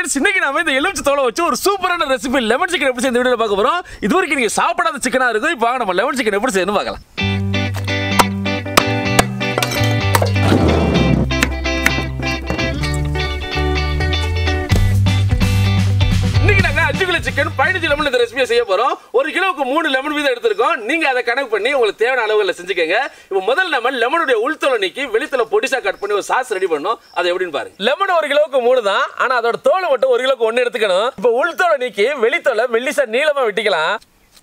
friends இன்னைக்கு நாம இந்த எலுமிச்சை தோலை வச்சு ஒரு சூப்பரான ரெசிபி லெமன் சிக்கன் எப்படி செய்ய இந்த வீடியோல பார்க்க போறோம் இது வரைக்கும் நீங்க சாப்பிடாத சிக்கனா இருக்கும் இப்போ வாங்க நம்ம லெமன் சிக்கன் எப்படி செய்யணும் பார்க்கலாம் இன்னைக்கு நாங்க அஞ்சு கிலோ சிக்கன் பதினஞ்சு லெமன் இந்த ரெசிபியை செய்ய போறோம் ஒரு கிலோவுக்கு மூணு லெமன் வீதம் எடுத்திருக்கோம் நீங்க அதை கணக்கு பண்ணி உங்களுக்கு தேவையான அளவுகளில் செஞ்சுக்கோங்க இப்போ முதல்ல நம்ம லெமனுடைய உள்தோலை நீக்கி வெளித்தோலை பொடிசா கட் பண்ணி ஒரு சாஸ் ரெடி பண்ணோம் அது எப்படின்னு பாருங்க லெமன் ஒரு கிலோவுக்கு மூணு தான் ஆனா அதோட தோலை மட்டும் ஒரு கிலோக்கு ஒன்று எடுத்துக்கணும் இப்போ உள்தோலை நீக்கி வெளித்தோலை மெல்லிசா நீளமா வெட்டிக்கலாம்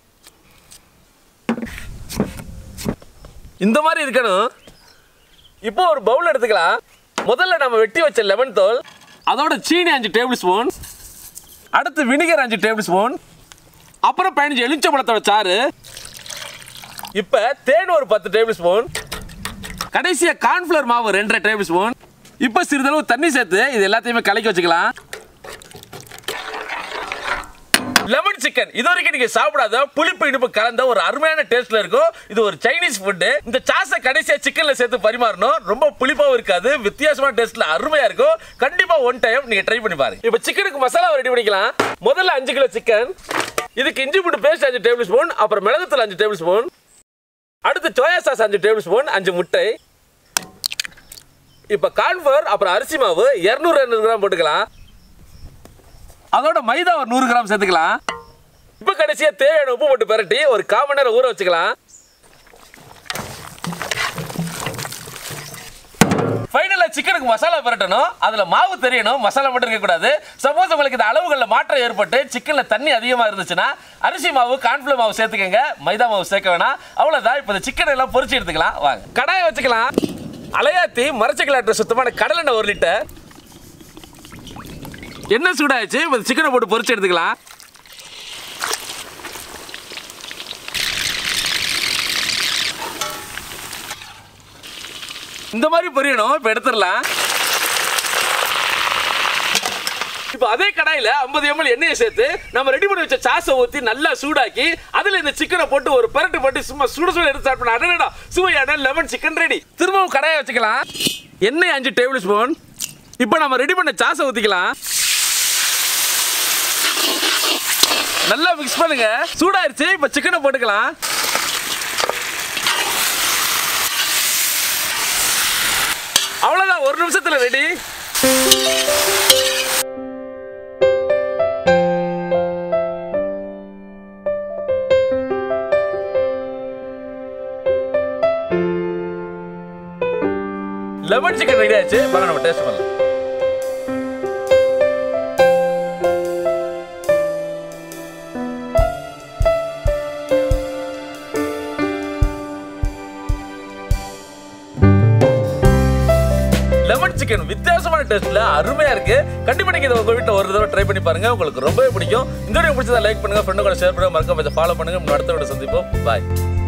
இந்த மாதிரி இருக்கணும் இப்போ ஒரு பவுல் எடுத்துக்கலாம் முதல்ல நம்ம வெட்டி வச்ச லெமன் தோல் அதோட சீனி அஞ்சு டேபிள் ஸ்பூன் அடுத்து வினிகர் அஞ்சு டேபிள் ஸ்பூன் அப்புறம் பதினஞ்சு எலுமிச்சம்பழத்தோட சாறு இப்போ தேன் ஒரு பத்து டேபிள் ஸ்பூன் கடைசியாக கார்ன்ஃப்ளவர் மாவு ரெண்டரை டேபிள் ஸ்பூன் இப்போ சிறிதளவு தண்ணி சேர்த்து இது எல்லாத்தையுமே கலக்கி வச்சுக்கலாம் லெமன் சிக்கன் இது வரைக்கும் நீங்க சாப்பிடாத புளிப்பு இனிப்பு கலந்த ஒரு அருமையான டேஸ்ட்ல இருக்கும் இது ஒரு சைனீஸ் ஃபுட் இந்த சாஸை கடைசியா சிக்கன்ல சேர்த்து பரிமாறணும் ரொம்ப புளிப்பாவும் இருக்காது வித்தியாசமான டேஸ்ட்ல அருமையா இருக்கும் கண்டிப்பா ஒன் டைம் நீங்க ட்ரை பண்ணி பாருங்க இப்போ சிக்கனுக்கு மசாலா ரெடி பண்ணிக்கலாம் முதல்ல அஞ்சு கிலோ சிக்கன் இதுக்கு இஞ்சி பூண்டு பேஸ்ட் அஞ்சு டேபிள் ஸ்பூன் அப்புறம் மிளகுத்தூள் அஞ்சு டேபிள் ஸ்பூன் அடுத்து சோயா சாஸ் அஞ்சு டேபிள் ஸ்பூன் அஞ்சு முட்டை இப்போ கார்ன்ஃபர் அப்புறம் அரிசி மாவு இரநூறு இரநூறு கிராம் போட்டுக்கலாம் அதோட மைதா ஒரு நூறு கிராம் சேர்த்துக்கலாம் இப்போ கடைசியா தேவையான உப்பு போட்டு பிரட்டி ஒரு கால் மணி நேரம் ஊற வச்சுக்கலாம் ஃபைனலா சிக்கனுக்கு மசாலா பரட்டணும் அதுல மாவு தெரியணும் மசாலா மட்டும் இருக்கக்கூடாது சப்போஸ் உங்களுக்கு இந்த அளவுகள்ல மாற்றம் ஏற்பட்டு சிக்கன்ல தண்ணி அதிகமா இருந்துச்சுன்னா அரிசி மாவு கார்ன்ஃபிளவர் மாவு சேர்த்துக்கங்க மைதா மாவு சேர்க்க வேணாம் அவ்வளவுதான் இப்போ இந்த சிக்கன் எல்லாம் பொரிச்சு எடுத்துக்கலாம் வாங்க கடாயை வச்சுக்கலாம் அலையாத்தி மரச்சக்கலாட்டு சுத்தமான கடலெண்ணெய் ஒரு லிட்டர் எண்ணெய் சூடாச்சு இப்போ சிக்கனை போட்டு பொரிச்சு எடுத்துக்கலாம் இந்த மாதிரி பொரியணும் இப்போ எடுத்துடலாம் இப்போ அதே கடாயில் ஐம்பது எம்எல் எண்ணெயை சேர்த்து நம்ம ரெடி பண்ணி வச்ச சாஸை ஊற்றி நல்லா சூடாக்கி அதில் இந்த சிக்கனை போட்டு ஒரு பரட்டு போட்டு சும்மா சுட சுட எடுத்து ஸ்டார்ட் பண்ண அடடா சுவையான லெமன் சிக்கன் ரெடி திரும்பவும் கடாயை வச்சுக்கலாம் எண்ணெய் அஞ்சு டேபிள் ஸ்பூன் இப்போ நம்ம ரெடி பண்ண சாஸை ஊற்றிக்கலாம் நல்லா மிக்ஸ் பண்ணுங்க சூடாயிருச்சு இப்போ சிக்கனை போட்டுக்கலாம் அவ்வளோதான் ஒரு நிமிஷத்துல ரெடி லெமன் சிக்கன் ரெடி ஆச்சு வாங்க நம்ம டேஸ்ட் பண்ணலாம் லெமன் சிக்கன் வித்தியாசமான டேஸ்ட்ல அருமையா இருக்கு கண்டிப்பா நீங்க இதை உங்க வீட்டுல ஒரு தடவை ட்ரை பண்ணி பாருங்க உங்களுக்கு ரொம்பவே பிடிக்கும் இந்த வீடியோ பிடிச்சதா லைக் பண்ணுங்க ஃப்ரெண்டு கூட ஷேர் பண்ணுங்க மறக்காம ஃபாலோ பண்ணுங்க நம்ம அடுத்த வீடியோ சந்திப்போம் பாய்